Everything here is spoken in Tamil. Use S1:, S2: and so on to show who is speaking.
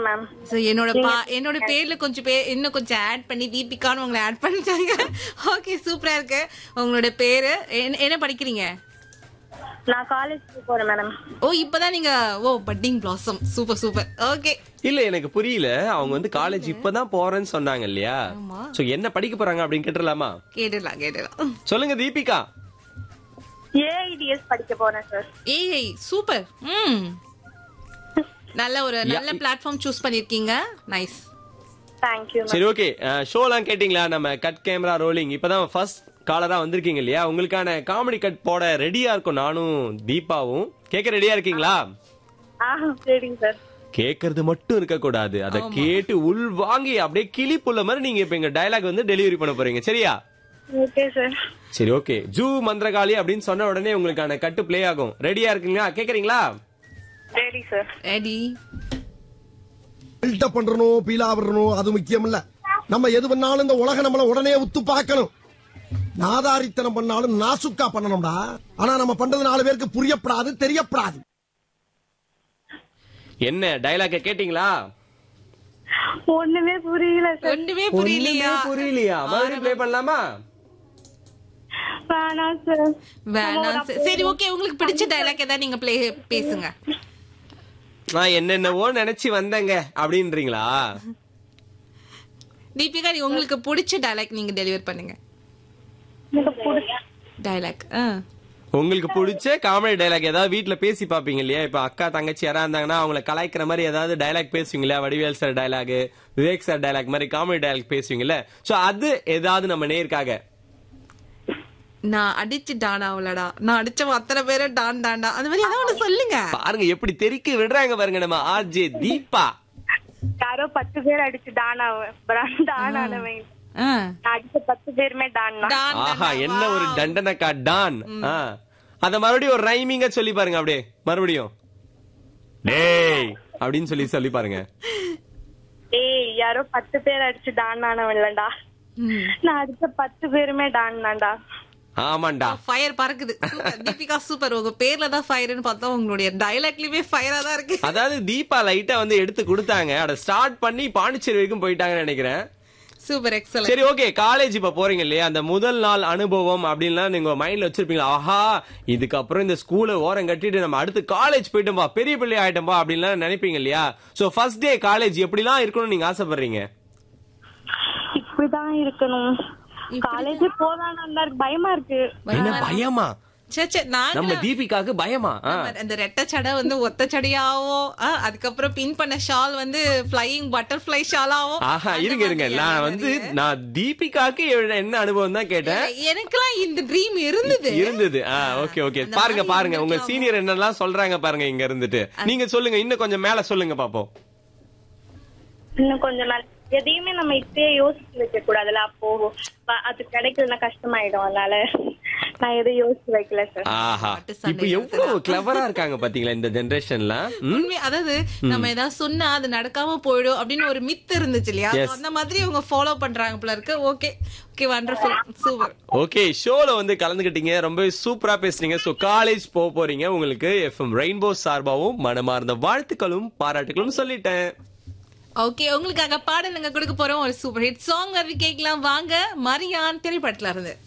S1: மேம்
S2: So, என்னோட பா என்னோட பேர்ல கொஞ்சம் பேர் இன்னும் கொஞ்சம் ஆட் பண்ணி தீபிகான்னு உங்களை ஆட் பண்ணிட்டாங்க ஓகே சூப்பரா இருக்கு உங்களோட பேரு என்ன- என்ன படிக்கிறீங்க
S1: நான் காலேஜ் போறேன் மேடம்
S2: ஓ இப்பதான் நீங்க ஓ budding blossom super super okay
S3: இல்ல எனக்கு புரியல அவங்க வந்து காலேஜ் இப்பதான் போறேன்னு சொன்னாங்க இல்லையா
S2: ஆமா.
S3: சோ என்ன படிக்க போறாங்க அப்படின்னு கேட்டுலாமா
S2: கேட்டுடலாம் கேட்டுடலாம்
S3: சொல்லுங்க தீபிகா
S1: ஏஐடிஎஸ் படிக்க போறேன் சார்
S2: ஏய் சூப்பர் ம் நல்ல ஒரு நல்ல பிளாட்ஃபார்ம் சூஸ் பண்ணிருக்கீங்க நைஸ்
S1: தேங்க்யூ மேம்
S3: சரி ஓகே ஷோலாம் கேட்டிங்களா நம்ம கட் கேமரா ரோலிங் இப்பதான் ஃபர்ஸ்ட் காலரா வந்திருக்கீங்க இல்லையா உங்களுக்கான காமெடி கட் போட ரெடியா இருக்கும் நானும் தீபாவும் கேட்க ரெடியா இருக்கீங்களா
S1: ஆ சரிங்க சார்
S3: கேக்குறது மட்டும் இருக்க கூடாது அத கேட்டு உள் வாங்கி அப்படியே கிளி புள்ள மாதிரி நீங்க இப்ப எங்க டயலாக் வந்து டெலிவரி பண்ண போறீங்க சரியா
S1: ஓகே சார்
S3: சரி ஓகே ஜூ மந்திரகாளி அப்படின்னு சொன்ன உடனே உங்களுக்கான கட்டு ப்ளே ஆகும் ரெடியா இருக்கீங்களா கேக்குறீங்களா
S1: சரி சார்
S2: ரெடி
S4: பில்டப் பண்றணும் பீலா விடணும் அது முக்கியம் இல்ல நம்ம எது பண்ணாலும் இந்த உலக நம்மள உடனே உத்து பார்க்கணும் நாதாரித்தனம் பண்ணாலும் நாசுக்கா பண்ணணும்டா ஆனா நம்ம பண்றது நாலு பேருக்கு புரியப்படாது தெரியப்படாது
S3: என்ன டயலாக கேட்டீங்களா
S1: ஒண்ணுமே புரியல சார்
S2: ஒண்ணுமே புரியலையா
S3: ஒண்ணுமே புரியலையா மறுபடியும் ப்ளே பண்ணலாமா
S1: வேணாம் சார்
S2: வேணாம் சரி. சரி ஓகே உங்களுக்கு பிடிச்ச டைலாக் ஏதாவது நீங்க ப்ளே பேசுங்க
S3: நான் என்னென்னவோ நினைச்சு வந்தேங்க அப்படின்றீங்களா
S2: தீபிகா நீ உங்களுக்கு பிடிச்ச டைலாக் நீங்க டெலிவர் பண்ணுங்க
S1: எனக்கு பிடிச்ச
S2: டைலாக்
S3: உங்களுக்கு பிடிச்ச காமெடி டயலாக் ஏதாவது வீட்ல பேசி பாப்பீங்க இல்லையா இப்ப அக்கா தங்கச்சி யாரா இருந்தாங்கன்னா அவங்கள கலாய்க்கிற மாதிரி ஏதாவது டயலாக் பேசுவீங்க இல்லையா Vadivel sir dialogue Vivek sir dialogue மாதிரி காமெடி டயலாக் பேசுவீங்கல்ல சோ அது ஏதாவது நம்ம நேருக்காக
S2: நான் அடிச்சு டான் ஆகலடா நான் அடிச்ச அத்தனை பேரும் டான் டான்டா அந்த மாதிரி ஏதாவது ஒண்ணு சொல்லுங்க
S3: பாருங்க எப்படி தெறிக்க விடுறாங்க பாருங்க நம்ம ஆர்ஜே தீபா
S1: யாரோ பத்து பேர் அடிச்சு டான் ஆவேன் டான் ஆனவன்
S2: ஆ.
S1: நான் அடிச்ச பத்து பேருமே டான் தான்
S2: டான்
S3: ஆஹா
S2: டான்டா,
S3: என்ன ஒரு
S2: wow.
S3: தண்டனக்கா டான் ஆ. அத மறுபடியும் ஒரு ரைமிங்கா சொல்லி பாருங்க அப்படியே மறுபடியும் டேய் அப்படின்னு சொல்லி சொல்லி பாருங்க
S1: ஏய் யாரோ பத்து பேர் அடிச்சு டான் ஆனவன் இல்லடா
S2: ம்.
S1: நான் அடிச்ச பத்து பேருமே டான் தான்டா
S3: ஆமாண்டா
S2: ஃபயர் பறக்குது Super. தீபிகா சூப்பர் உங்க பேர்ல தான் ஃபயர்னு பார்த்தா உங்களுடைய டைலாக்லயுமே ஃபயரா தான் இருக்கு
S3: அதாவது தீபா லைட்டா வந்து எடுத்து கொடுத்தாங்க அத ஸ்டார்ட் பண்ணி பாண்டிச்சேரி வரைக்கும் போயிட்டாங்கன்னு நினைக்கிறேன்
S2: சூப்பர் எக்ஸலன்ட்
S3: சரி ஓகே காலேஜ் இப்ப போறீங்க இல்லையா அந்த முதல் நாள் அனுபவம் அப்படின்லாம் நீங்க மைண்ட்ல வச்சிருப்பீங்களா ஆஹா இதுக்கப்புறம் இந்த ஸ்கூலை ஓரம் கட்டிட்டு நம்ம அடுத்து காலேஜ் போயிட்டோம்பா பெரிய பிள்ளை ஆயிட்டோம்பா அப்படின்லாம் நினைப்பீங்க இல்லையா சோ ஃபர்ஸ்ட் டே காலேஜ் எப்படிலாம் இருக்கணும்னு நீங்க ஆசைப்படுறீங்க
S1: இப்படிதான் இருக்கணும் காலேஜ் போதான் நல்லா இருக்கு பயமா இருக்கு
S3: என்ன பயமா
S2: சே சே
S3: நம்ம
S2: நாங்க
S3: தீபிகாக்கு பயமா ஆ.
S2: அந்த ரெட்டை சடை வந்து ஒத்த சடையாவோ ஆ, அதுக்கப்புறம் பின் பண்ண ஷால் வந்து ஃப்ளையிங் பட்டர்ஃப்ளை ஷாலாவோ
S3: ஆஹா
S2: அந்த
S3: இருங்க இருங்க
S2: மாதிரி
S3: நான்
S2: அந்த
S3: வந்து
S2: மாதிரி.
S3: நான் தீபிகாக்கு என்ன அனுபவம் தான் கேட்டேன்
S2: எனக்கெல்லாம் இந்த ட்ரீம் இருந்தது
S3: இருந்தது ஆ ஓகே ஓகே
S2: அந்த
S3: பாருங்க
S2: மாதிரி
S3: பாருங்க உங்க
S2: இருந்திருக்கலாமோ.
S3: சீனியர் என்னெல்லாம் சொல்றாங்க பாருங்க இங்க இருந்துட்டு நீங்க சொல்லுங்க இன்னும் கொஞ்சம் மேல சொல்லுங்க பாப்போம்
S1: இன்னும் கொஞ்சம் நாள் எதையுமே நம்ம இப்பயே யோசிச்சு வைக்க கூடாதுல அப்போ வ- அது கிடைக்கலன்னா கஷ்டமாயிடும் அதனால நான் எதையும் யோசிச்சு வைக்கல சார்
S3: ஆஹா
S2: பாட்டு சண்டை
S3: இப்ப எவ்வளவு கிளவரா இருக்காங்க பாத்தீங்களா இந்த ஜெனரேஷன்ல
S2: உண்மை அதாவது நம்ம ஏதாவது சொன்னா அது நடக்காம போயிடும் அப்படின்னு ஒரு மித் இருந்துச்சு இல்லையா
S3: Yes.
S2: அந்த மாதிரி அவங்க ஃபாலோ பண்றாங்க போல இருக்கு okay okay wonderful super
S3: okay ஷோல வந்து கலந்துக்கிட்டீங்க ரொம்ப சூப்பரா பேசுறீங்க சோ காலேஜ் போக போறீங்க உங்களுக்கு எஃப்எம் ரெயின்போ சார்பாவும் மனமார்ந்த வாழ்த்துக்களும் பாராட்டுகளும் சொல்லிட்டேன்
S2: ஓகே உங்களுக்காக பாடல் நாங்க கொடுக்க போறோம் ஒரு சூப்பர் ஹிட் சாங் வருது கேட்கலாம் வாங்க மரியான் திரைப்படத்துல இருந்து